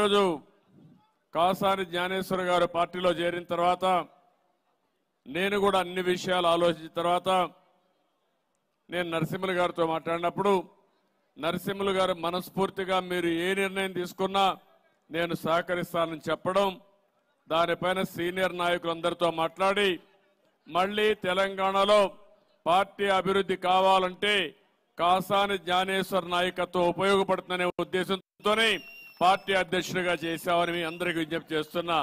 ఈరోజు కాసాని జ్ఞానేశ్వర గారు పార్టీలో చేరిన తర్వాత నేను కూడా అన్ని విషయాలు ఆలోచించిన తర్వాత నేను నరసింహులు గారితో మాట్లాడినప్పుడు నరసింహులు గారు మనస్ఫూర్తిగా మీరు ఏ నిర్ణయం తీసుకున్నా నేను సహకరిస్తానని చెప్పడం దానిపైన సీనియర్ నాయకులందరితో మాట్లాడి మళ్ళీ తెలంగాణలో పార్టీ అభివృద్ధి కావాలంటే కాసాని జ్ఞానేశ్వర్ నాయకత్వం ఉపయోగపడుతుందనే ఉద్దేశంతోనే పార్టీ అధ్యక్షుడిగా చేశామని మీ అందరికీ విజ్ఞప్తి చేస్తున్నా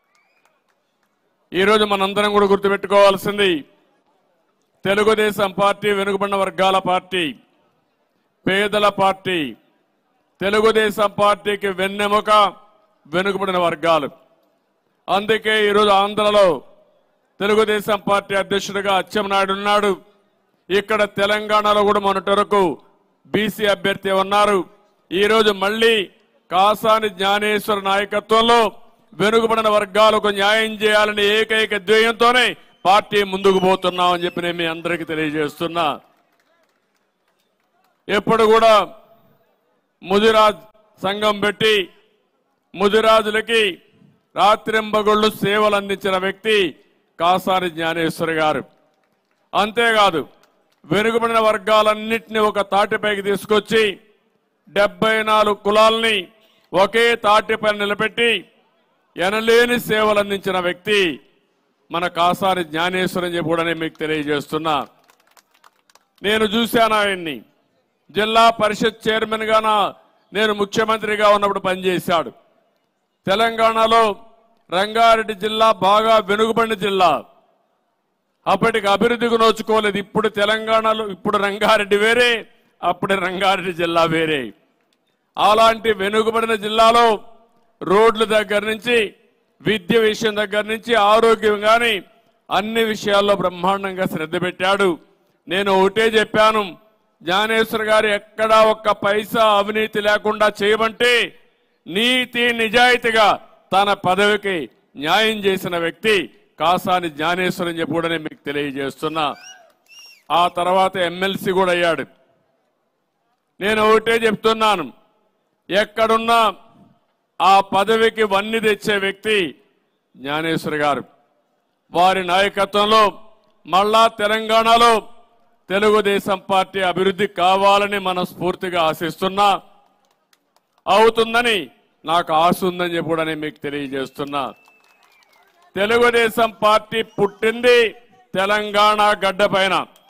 ఈరోజు మనందరం కూడా గుర్తుపెట్టుకోవాల్సింది తెలుగుదేశం పార్టీ వెనుకబడిన వర్గాల పార్టీ పేదల పార్టీ తెలుగుదేశం పార్టీకి వెన్నెముక వెనుకబడిన వర్గాలు అందుకే ఈరోజు ఆంధ్రలో తెలుగుదేశం పార్టీ అధ్యక్షుడిగా అచ్చెన్నాయుడు ఉన్నాడు ఇక్కడ తెలంగాణలో కూడా మొన్నటి వరకు బీసీ అభ్యర్థి ఉన్నారు ఈరోజు మళ్ళీ కాసాని జ్ఞానేశ్వర నాయకత్వంలో వెనుకబడిన వర్గాలకు న్యాయం చేయాలని ఏకైక ధ్యేయంతోనే పార్టీ ముందుకు పోతున్నామని చెప్పి నేను మీ అందరికీ తెలియజేస్తున్నా ఎప్పుడు కూడా ముదిరాజ్ సంఘం పెట్టి ముదిరాజులకి రాత్రింబగొళ్ళు సేవలు అందించిన వ్యక్తి కాసాని జ్ఞానేశ్వరి గారు అంతేకాదు వెనుకబడిన వర్గాలన్నింటినీ ఒక తాటిపైకి తీసుకొచ్చి డెబ్బై నాలుగు కులాల్ని ఒకే తాటిపై నిలబెట్టి ఎనలేని సేవలు అందించిన వ్యక్తి మన కాసాని జ్ఞానేశ్వరం చెప్పి కూడా నేను మీకు తెలియజేస్తున్నా నేను చూశాను ఆయన్ని జిల్లా పరిషత్ చైర్మన్ గా నా- నేను ముఖ్యమంత్రిగా ఉన్నప్పుడు పనిచేశాడు తెలంగాణలో రంగారెడ్డి జిల్లా బాగా వెనుకబడిన జిల్లా అప్పటికి అభివృద్ధికి నోచుకోలేదు ఇప్పుడు తెలంగాణలో ఇప్పుడు రంగారెడ్డి వేరే అప్పుడు రంగారెడ్డి జిల్లా వేరే అలాంటి వెనుకబడిన జిల్లాలో రోడ్ల దగ్గర నుంచి విద్య విషయం దగ్గర నుంచి ఆరోగ్యం కానీ అన్ని విషయాల్లో బ్రహ్మాండంగా శ్రద్ధ పెట్టాడు నేను ఒకటే చెప్పాను జ్ఞానేశ్వర్ గారు ఎక్కడా ఒక్క పైసా అవినీతి లేకుండా చేయమంటే నీతి నిజాయితీగా తన పదవికి న్యాయం చేసిన వ్యక్తి కాసాని జ్ఞానేశ్వరం చెప్పి కూడా నేను మీకు తెలియజేస్తున్నా ఆ తర్వాత ఎమ్మెల్సీ కూడా అయ్యాడు నేను ఒకటే చెప్తున్నాను ఎక్కడున్నా ఆ పదవికి వన్ని తెచ్చే వ్యక్తి జ్ఞానేశ్వర్ గారు వారి నాయకత్వంలో మళ్ళా తెలంగాణలో తెలుగుదేశం పార్టీ అభివృద్ధి కావాలని మనస్ఫూర్తిగా ఆశిస్తున్నా అవుతుందని నాకు ఆశ ఉందని చెప్పి కూడా నేను మీకు తెలియజేస్తున్నా తెలుగుదేశం పార్టీ పుట్టింది తెలంగాణ గడ్డ పైన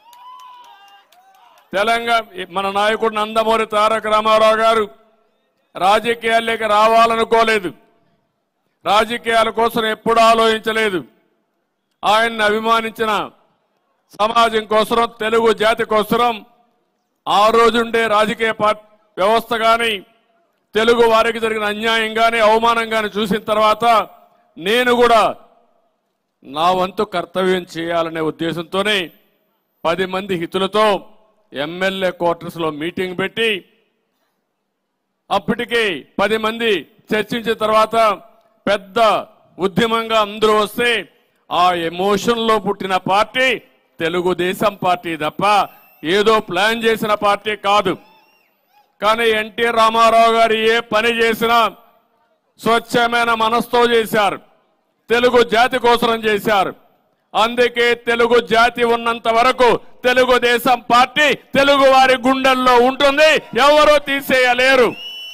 తెలంగాణ మన నాయకుడు నందమూరి తారక రామారావు గారు రాజకీయాల్లోకి రావాలనుకోలేదు రాజకీయాల కోసం ఎప్పుడు ఆలోచించలేదు ఆయన్ని అభిమానించిన సమాజం కోసం తెలుగు జాతి కోసం ఆ రోజుండే రాజకీయ పార్టీ వ్యవస్థ కానీ తెలుగు వారికి జరిగిన అన్యాయం కానీ అవమానం కానీ చూసిన తర్వాత నేను కూడా నా వంతు కర్తవ్యం చేయాలనే ఉద్దేశంతోనే పది మంది హితులతో ఎమ్మెల్యే క్వార్టర్స్ లో మీటింగ్ పెట్టి అప్పటికి పది మంది చర్చించిన తర్వాత పెద్ద ఉద్యమంగా అందరూ వస్తే ఆ ఎమోషన్ లో పుట్టిన పార్టీ తెలుగుదేశం పార్టీ తప్ప ఏదో ప్లాన్ చేసిన పార్టీ కాదు కానీ ఎన్టీ రామారావు గారు ఏ పని చేసినా స్వచ్ఛమైన మనసుతో చేశారు తెలుగు జాతి కోసం చేశారు అందుకే తెలుగు జాతి ఉన్నంత వరకు తెలుగుదేశం పార్టీ తెలుగు వారి గుండెల్లో ఉంటుంది ఎవరూ తీసేయలేరు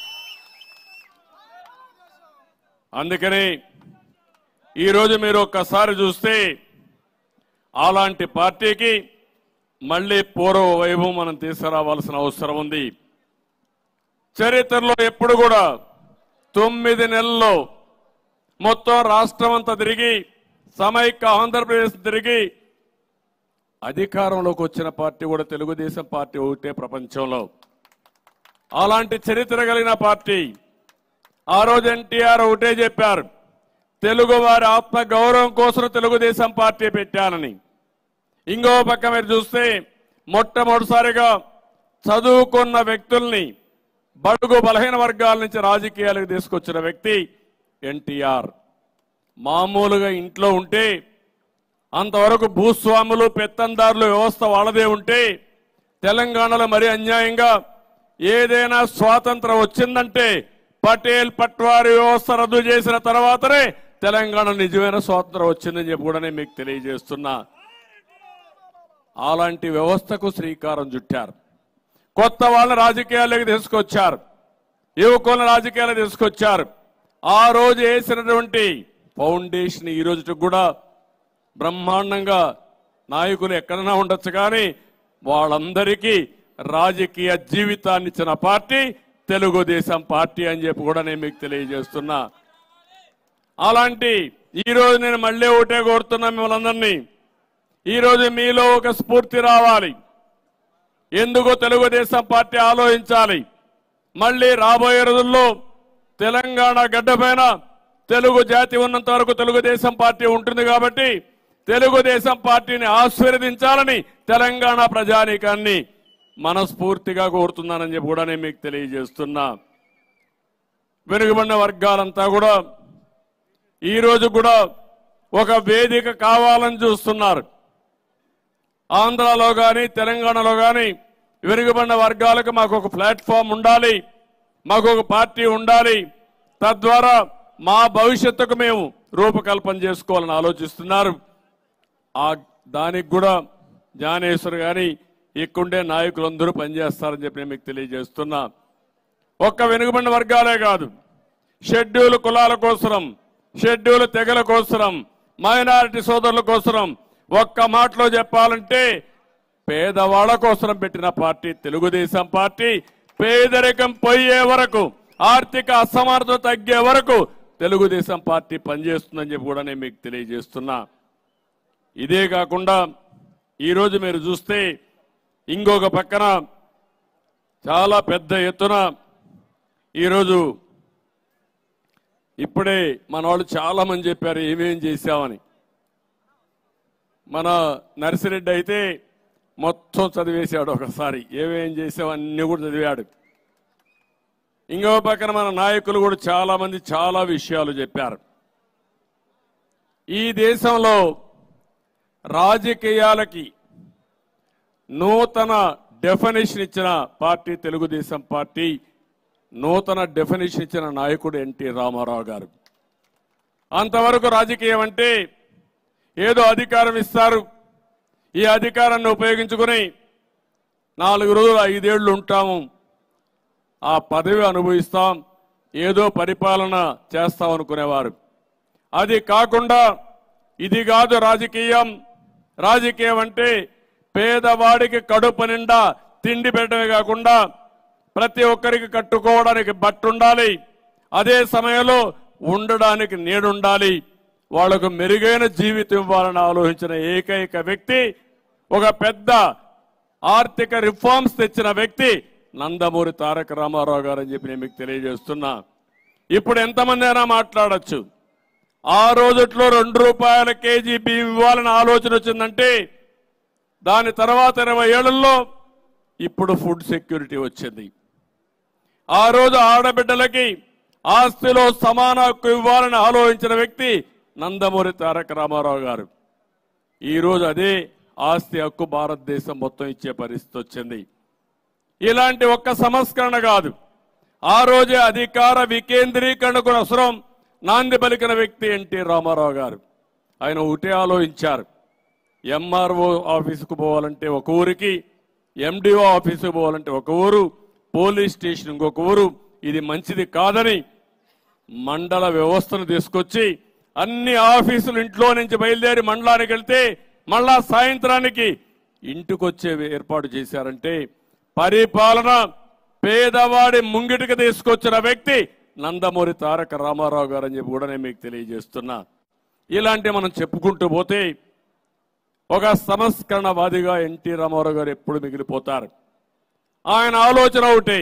అందుకని ఈరోజు మీరు ఒక్కసారి చూస్తే అలాంటి పార్టీకి మళ్ళీ పూర్వ వైభవం మనం తీసుకురావాల్సిన అవసరం ఉంది చరిత్రలో ఎప్పుడు కూడా తొమ్మిది నెలల్లో మొత్తం రాష్ట్రం అంతా తిరిగి సమైక్య ఆంధ్రప్రదేశ్ తిరిగి అధికారంలోకి వచ్చిన పార్టీ కూడా తెలుగుదేశం పార్టీ ఒకటే ప్రపంచంలో అలాంటి చరిత్ర కలిగిన పార్టీ ఆ రోజు ఎన్టీఆర్ ఒకటే చెప్పారు తెలుగు వారి ఆత్మ గౌరవం కోసం తెలుగుదేశం పార్టీ పెట్టానని ఇంకో పక్క మీరు చూస్తే మొట్టమొదటిసారిగా చదువుకున్న వ్యక్తుల్ని బడుగు బలహీన వర్గాల నుంచి రాజకీయాలకు తీసుకొచ్చిన వ్యక్తి ఎన్టీఆర్ మామూలుగా ఇంట్లో ఉంటే అంతవరకు భూస్వాములు పెత్తందారులు వ్యవస్థ వాళ్ళదే ఉంటే తెలంగాణలో మరీ అన్యాయంగా ఏదైనా స్వాతంత్రం వచ్చిందంటే పటేల్ పట్వారి వ్యవస్థ రద్దు చేసిన తర్వాతనే తెలంగాణ నిజమైన స్వాతంత్రం వచ్చిందని చెప్పి కూడా నేను మీకు తెలియజేస్తున్నా అలాంటి వ్యవస్థకు శ్రీకారం చుట్టారు కొత్త వాళ్ళ రాజకీయాల్లోకి తీసుకొచ్చారు యువకులను రాజకీయాలు తీసుకొచ్చారు ఆ రోజు వేసినటువంటి ఫౌండేషన్ ఈ రోజుకి కూడా బ్రహ్మాండంగా నాయకులు ఎక్కడైనా ఉండొచ్చు కానీ వాళ్ళందరికీ రాజకీయ జీవితాన్ని ఇచ్చిన పార్టీ తెలుగుదేశం పార్టీ అని చెప్పి కూడా నేను మీకు తెలియజేస్తున్నా అలాంటి ఈ రోజు నేను మళ్ళీ ఒకటే కోరుతున్నా మిమ్మల్ని అందరినీ ఈ రోజు మీలో ఒక స్ఫూర్తి రావాలి ఎందుకు తెలుగుదేశం పార్టీ ఆలోచించాలి మళ్ళీ రాబోయే రోజుల్లో తెలంగాణ గడ్డపైన తెలుగు జాతి ఉన్నంత వరకు తెలుగుదేశం పార్టీ ఉంటుంది కాబట్టి తెలుగుదేశం పార్టీని ఆశీర్వదించాలని తెలంగాణ ప్రజానీకాన్ని మనస్ఫూర్తిగా కోరుతున్నానని చెప్పి కూడా నేను మీకు తెలియజేస్తున్నా వెనుకబడిన వర్గాలంతా కూడా ఈ రోజు కూడా ఒక వేదిక కావాలని చూస్తున్నారు ఆంధ్రాలో కానీ తెలంగాణలో కానీ వెనుకబడిన వర్గాలకు మాకు ఒక ప్లాట్ఫామ్ ఉండాలి మాకు ఒక పార్టీ ఉండాలి తద్వారా మా భవిష్యత్తుకు మేము రూపకల్పన చేసుకోవాలని ఆలోచిస్తున్నారు ఆ దానికి కూడా జ్ఞానేశ్వర్ గాని ఇక్కడుండే నాయకులందరూ పనిచేస్తారని చెప్పి నేను మీకు తెలియజేస్తున్నా ఒక్క వెనుకబడిన వర్గాలే కాదు షెడ్యూల్ కులాల కోసరం షెడ్యూల్ తెగల కోసరం మైనారిటీ సోదరుల కోసరం ఒక్క మాటలో చెప్పాలంటే పేదవాళ్ళ కోసం పెట్టిన పార్టీ తెలుగుదేశం పార్టీ పేదరికం పోయే వరకు ఆర్థిక అసమానత తగ్గే వరకు తెలుగుదేశం పార్టీ పనిచేస్తుందని చెప్పి కూడా నేను మీకు తెలియజేస్తున్నా ఇదే కాకుండా ఈరోజు మీరు చూస్తే ఇంకొక పక్కన చాలా పెద్ద ఎత్తున ఈరోజు ఇప్పుడే మన వాళ్ళు చాలా మంది చెప్పారు ఏమేం చేశామని మన నర్సిరెడ్డి అయితే మొత్తం చదివేశాడు ఒకసారి ఏమేం చేసావు అన్ని కూడా చదివాడు ఇంకో పక్కన మన నాయకులు కూడా చాలా మంది చాలా విషయాలు చెప్పారు ఈ దేశంలో రాజకీయాలకి నూతన డెఫినేషన్ ఇచ్చిన పార్టీ తెలుగుదేశం పార్టీ నూతన డెఫినేషన్ ఇచ్చిన నాయకుడు ఎన్టీ రామారావు గారు అంతవరకు రాజకీయం అంటే ఏదో అధికారం ఇస్తారు ఈ అధికారాన్ని ఉపయోగించుకుని నాలుగు రోజులు ఐదేళ్లు ఉంటాము ఆ పదవి అనుభవిస్తాం ఏదో పరిపాలన చేస్తాం అనుకునేవారు అది కాకుండా ఇది కాదు రాజకీయం రాజకీయం అంటే పేదవాడికి కడుపు నిండా తిండి పెట్టడమే కాకుండా ప్రతి ఒక్కరికి కట్టుకోవడానికి బట్ట ఉండాలి అదే సమయంలో ఉండడానికి నీడుండాలి వాళ్లకు మెరుగైన జీవితం ఇవ్వాలని ఆలోచించిన ఏకైక వ్యక్తి ఒక పెద్ద ఆర్థిక రిఫార్మ్స్ తెచ్చిన వ్యక్తి నందమూరి తారక రామారావు గారు అని చెప్పి నేను మీకు తెలియజేస్తున్నా ఇప్పుడు ఎంతమంది అయినా మాట్లాడచ్చు ఆ రోజుట్లో రెండు రూపాయల కేజీ బియ్యం ఇవ్వాలని ఆలోచన వచ్చిందంటే దాని తర్వాత ఇరవై ఏళ్లలో ఇప్పుడు ఫుడ్ సెక్యూరిటీ వచ్చింది ఆ రోజు ఆడబిడ్డలకి ఆస్తిలో సమాన హక్కు ఇవ్వాలని ఆలోచించిన వ్యక్తి నందమూరి తారక రామారావు గారు ఈ రోజు అదే ఆస్తి హక్కు భారతదేశం మొత్తం ఇచ్చే పరిస్థితి వచ్చింది ఇలాంటి ఒక్క సంస్కరణ కాదు ఆ రోజే అధికార వికేంద్రీకరణకు అవసరం నాంది పలికిన వ్యక్తి ఎన్టీ రామారావు గారు ఆయన ఒకటే ఆలోచించారు ఎంఆర్ఓ ఆఫీసుకు పోవాలంటే ఒక ఊరికి ఎండిఓ ఆఫీసుకు పోవాలంటే ఒక ఊరు పోలీస్ స్టేషన్ ఇంకొక ఊరు ఇది మంచిది కాదని మండల వ్యవస్థను తీసుకొచ్చి అన్ని ఆఫీసులు ఇంట్లో నుంచి బయలుదేరి మండలానికి వెళ్తే మళ్ళా సాయంత్రానికి ఇంటికొచ్చే ఏర్పాటు చేశారంటే పరిపాలన పేదవాడి ముంగిటికి తీసుకొచ్చిన వ్యక్తి నందమూరి తారక రామారావు గారు అని చెప్పి కూడా నేను మీకు తెలియజేస్తున్నా ఇలాంటి మనం చెప్పుకుంటూ పోతే ఒక సంస్కరణవాదిగా ఎన్టీ రామారావు గారు ఎప్పుడు మిగిలిపోతారు ఆయన ఆలోచన ఒకటి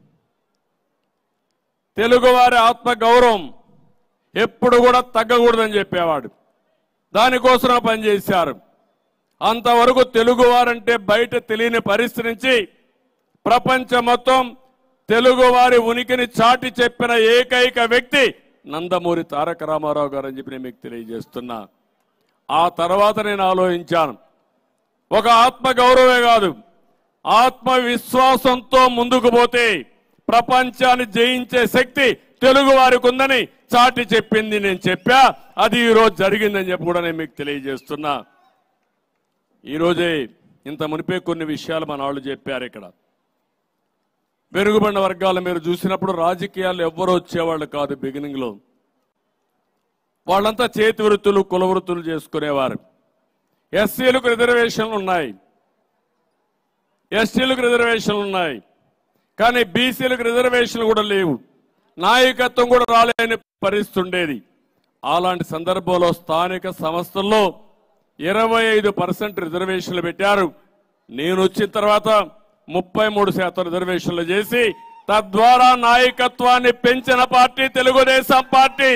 తెలుగువారి ఆత్మ గౌరవం ఎప్పుడు కూడా తగ్గకూడదని చెప్పేవాడు దానికోసం పనిచేశారు అంతవరకు తెలుగువారంటే బయట తెలియని పరిస్థితి నుంచి ప్రపంచం మొత్తం తెలుగువారి ఉనికిని చాటి చెప్పిన ఏకైక వ్యక్తి నందమూరి తారక రామారావు గారు అని చెప్పి నేను మీకు తెలియజేస్తున్నా ఆ తర్వాత నేను ఆలోచించాను ఒక ఆత్మ గౌరవమే కాదు ఆత్మవిశ్వాసంతో ముందుకు పోతే ప్రపంచాన్ని జయించే శక్తి తెలుగు వారికి ఉందని చాటి చెప్పింది నేను చెప్పా అది ఈ రోజు జరిగిందని చెప్పి కూడా నేను మీకు తెలియజేస్తున్నా ఈ రోజే ఇంత మునిపే కొన్ని విషయాలు మన వాళ్ళు చెప్పారు ఇక్కడ వెనుకబడిన వర్గాలు మీరు చూసినప్పుడు రాజకీయాలు ఎవ్వరు వచ్చేవాళ్ళు కాదు బిగినింగ్ లో వాళ్ళంతా చేతి వృత్తులు కుల వృత్తులు చేసుకునేవారు ఎస్సీలకు రిజర్వేషన్లు ఉన్నాయి ఎస్టీలకు రిజర్వేషన్లు ఉన్నాయి కానీ బీసీలకు రిజర్వేషన్లు కూడా లేవు నాయకత్వం కూడా రాలేని పరిస్థితి ఉండేది అలాంటి సందర్భంలో స్థానిక సంస్థల్లో ఇరవై ఐదు పర్సెంట్ రిజర్వేషన్లు పెట్టారు నేను వచ్చిన తర్వాత ముప్పై మూడు శాతం రిజర్వేషన్లు చేసి తద్వారా నాయకత్వాన్ని పెంచిన పార్టీ తెలుగుదేశం పార్టీ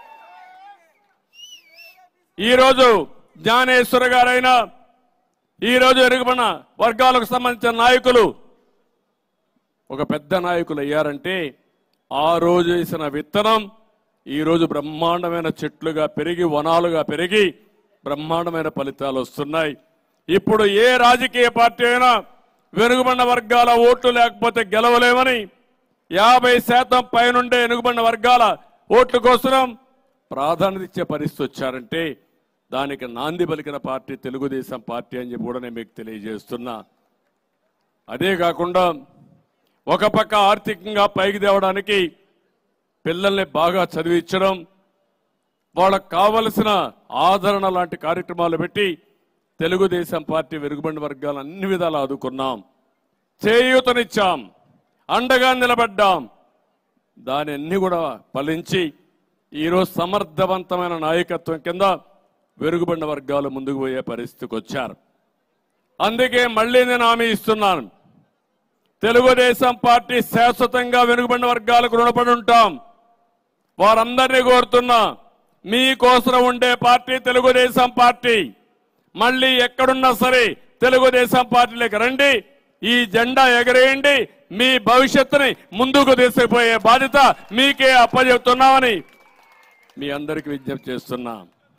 ఈ రోజు జ్ఞానేశ్వర గారైనా ఈ రోజు ఎరుగుబడిన వర్గాలకు సంబంధించిన నాయకులు ఒక పెద్ద నాయకులు అయ్యారంటే ఆ రోజు వేసిన విత్తనం ఈ రోజు బ్రహ్మాండమైన చెట్లుగా పెరిగి వనాలుగా పెరిగి బ్రహ్మాండమైన ఫలితాలు వస్తున్నాయి ఇప్పుడు ఏ రాజకీయ పార్టీ అయినా వెనుకబడిన వర్గాల ఓట్లు లేకపోతే గెలవలేమని యాభై శాతం పైనుండే వెనుకబడిన వర్గాల ఓట్ల కోసం ప్రాధాన్యత ఇచ్చే పరిస్థితి వచ్చారంటే దానికి నాంది పలికిన పార్టీ తెలుగుదేశం పార్టీ అని చెప్పి కూడా నేను మీకు తెలియజేస్తున్నా అదే కాకుండా ఒక పక్క ఆర్థికంగా పైకి తేవడానికి పిల్లల్ని బాగా చదివించడం వాళ్ళకు కావలసిన ఆదరణ లాంటి కార్యక్రమాలు పెట్టి తెలుగుదేశం పార్టీ వెనుకబడిన వర్గాలు అన్ని విధాలు ఆదుకున్నాం చేయూతనిచ్చాం అండగా నిలబడ్డాం దాని అన్ని కూడా ఫలించి ఈరోజు సమర్థవంతమైన నాయకత్వం కింద వెనుకబడిన వర్గాలు ముందుకు పోయే పరిస్థితికి వచ్చారు అందుకే మళ్ళీ నేను హామీ ఇస్తున్నాను తెలుగుదేశం పార్టీ శాశ్వతంగా వెనుకబడిన వర్గాలకు రుణపడి ఉంటాం వారందరినీ కోరుతున్నా మీకోసం ఉండే పార్టీ తెలుగుదేశం పార్టీ మళ్ళీ ఎక్కడున్నా సరే తెలుగుదేశం పార్టీలోకి రండి ఈ జెండా ఎగరేయండి మీ భవిష్యత్తుని ముందుకు తీసుకుపోయే బాధ్యత మీకే అప్పచెప్తున్నామని మీ అందరికి విజ్ఞప్తి చేస్తున్నా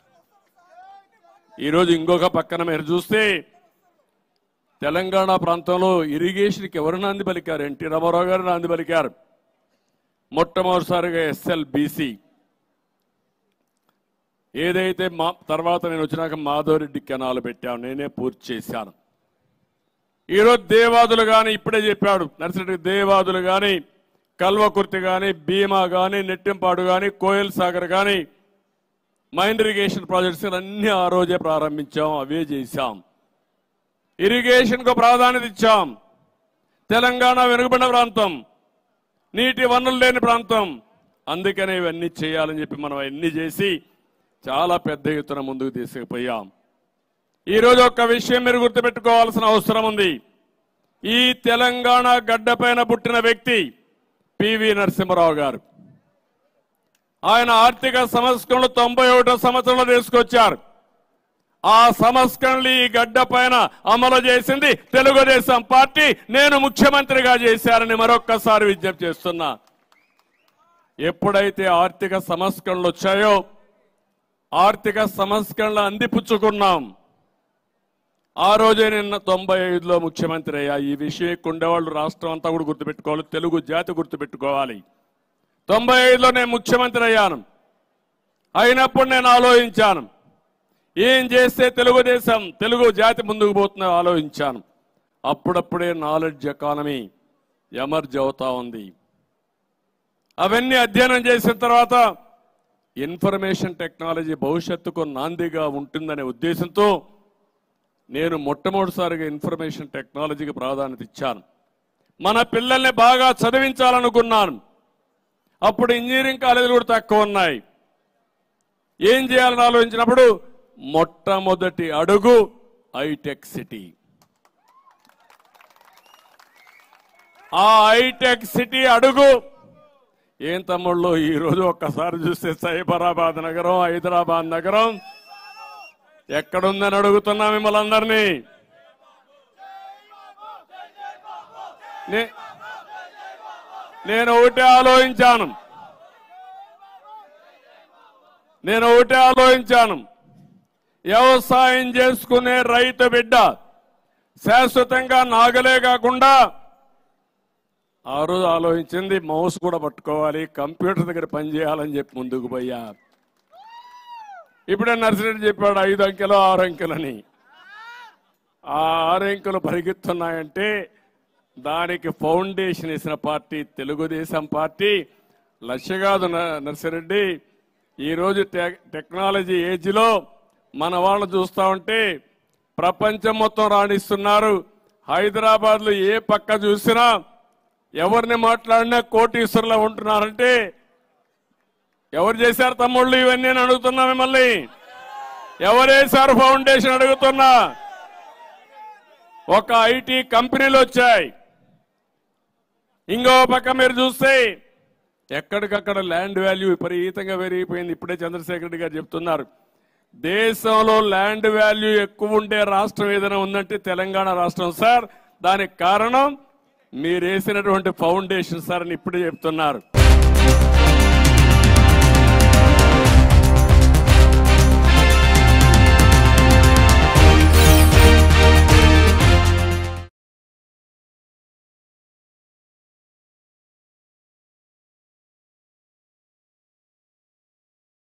ఈరోజు ఇంకొక పక్కన మీరు చూస్తే తెలంగాణ ప్రాంతంలో ఇరిగేషన్కి ఎవరు నాంది పలికారు ఎన్టీ రామారావు గారు నాంది పలికారు మొట్టమొదటిసారిగా ఎస్ఎల్బిసి ఏదైతే మా తర్వాత నేను వచ్చినాక మాధవరెడ్డి కెనాలు పెట్టాను నేనే పూర్తి చేశాను ఈరోజు దేవాదులు కానీ ఇప్పుడే చెప్పాడు నర్సిరెడ్డి దేవాదులు కానీ కల్వకుర్తి కానీ భీమా కానీ నెట్టింపాడు కానీ కోయల్ సాగర్ కానీ మైండ్ ఇరిగేషన్ ప్రాజెక్ట్స్ అన్ని ఆ రోజే ప్రారంభించాం అవే చేశాం ఇరిగేషన్ కు ప్రాధాన్యత ఇచ్చాం తెలంగాణ వెనుకబడిన ప్రాంతం నీటి వనరులు లేని ప్రాంతం అందుకనే ఇవన్నీ చేయాలని చెప్పి మనం అవన్నీ చేసి చాలా పెద్ద ఎత్తున ముందుకు తీసుకుపోయాం ఈ రోజు ఒక్క విషయం మీరు గుర్తుపెట్టుకోవాల్సిన అవసరం ఉంది ఈ తెలంగాణ గడ్డపైన పుట్టిన వ్యక్తి పివి నరసింహరావు గారు ఆయన ఆర్థిక సంస్కరణలు తొంభై ఒకటో సంవత్సరంలో తీసుకొచ్చారు ఆ సంస్కరణలు ఈ గడ్డ పైన అమలు చేసింది తెలుగుదేశం పార్టీ నేను ముఖ్యమంత్రిగా చేశారని మరొక్కసారి విజ్ఞప్తి చేస్తున్నా ఎప్పుడైతే ఆర్థిక సంస్కరణలు వచ్చాయో ఆర్థిక సంస్కరణలు అందిపుచ్చుకున్నాం ఆ రోజే నిన్న తొంభై ఐదులో ముఖ్యమంత్రి అయ్యా ఈ విషయం ఎక్కువ ఉండేవాళ్ళు రాష్ట్రం అంతా కూడా గుర్తుపెట్టుకోవాలి తెలుగు జాతి గుర్తుపెట్టుకోవాలి తొంభై ఐదులో నేను ముఖ్యమంత్రి అయ్యాను అయినప్పుడు నేను ఆలోచించాను ఏం చేస్తే తెలుగుదేశం తెలుగు జాతి ముందుకు పోతుందో ఆలోచించాను అప్పుడప్పుడే నాలెడ్జ్ ఎకానమీ ఎమర్జ్ అవుతా ఉంది అవన్నీ అధ్యయనం చేసిన తర్వాత ఇన్ఫర్మేషన్ టెక్నాలజీ భవిష్యత్తుకు నాందిగా ఉంటుందనే ఉద్దేశంతో నేను మొట్టమొదటిసారిగా ఇన్ఫర్మేషన్ టెక్నాలజీకి ప్రాధాన్యత ఇచ్చాను మన పిల్లల్ని బాగా చదివించాలనుకున్నాను అప్పుడు ఇంజనీరింగ్ కాలేజీలు కూడా తక్కువ ఉన్నాయి ఏం చేయాలని ఆలోచించినప్పుడు మొట్టమొదటి అడుగు హైటెక్ సిటీ ఆ హైటెక్ సిటీ అడుగు ఏం తమ్ముళ్ళు ఈ రోజు ఒక్కసారి చూస్తే సైబరాబాద్ నగరం హైదరాబాద్ నగరం ఎక్కడుందని అడుగుతున్నా మిమ్మల్ని అందరినీ నే- నేను ఒకటే ఆలోచించాను నేను ఒకటే ఆలోచించాను వ్యవసాయం చేసుకునే రైతు బిడ్డ శాశ్వతంగా నాగలే కాకుండా ఆ రోజు ఆలోచించింది మౌస్ కూడా పట్టుకోవాలి కంప్యూటర్ దగ్గర పనిచేయాలని చెప్పి ముందుకు పోయా ఇప్పుడే నర్సిరెడ్డి చెప్పాడు ఐదు అంకెలు ఆరు అంకెలని ఆ ఆరు అంకెలు పరిగెత్తున్నాయంటే దానికి ఫౌండేషన్ వేసిన పార్టీ తెలుగుదేశం పార్టీ లక్ష్య కాదు న- నర్సిరెడ్డి ఈరోజు టె- టెక్నాలజీ ఏజ్లో మన వాళ్ళు చూస్తా ఉంటే ప్రపంచం మొత్తం రాణిస్తున్నారు హైదరాబాద్ లో ఏ పక్క చూసినా ఎవరిని మాట్లాడినా కోటీశ్వరులా ఉంటున్నారంటే ఎవరు చేశారు తమ్ముళ్ళు ఇవన్నీ అని అడుగుతున్నా మిమ్మల్ని ఎవరేశారు ఫౌండేషన్ అడుగుతున్నా ఒక ఐటీ కంపెనీలు వచ్చాయి ఇంకో పక్క మీరు చూస్తే ఎక్కడికక్కడ ల్యాండ్ వాల్యూ విపరీతంగా పెరిగిపోయింది ఇప్పుడే చంద్రశేఖర్ రెడ్డి గారు చెప్తున్నారు దేశంలో ల్యాండ్ వాల్యూ ఎక్కువ ఉండే రాష్ట్రం ఏదైనా ఉందంటే తెలంగాణ రాష్ట్రం సార్ దానికి కారణం మీరు వేసినటువంటి ఫౌండేషన్ సార్ అని ఇప్పుడే చెప్తున్నారు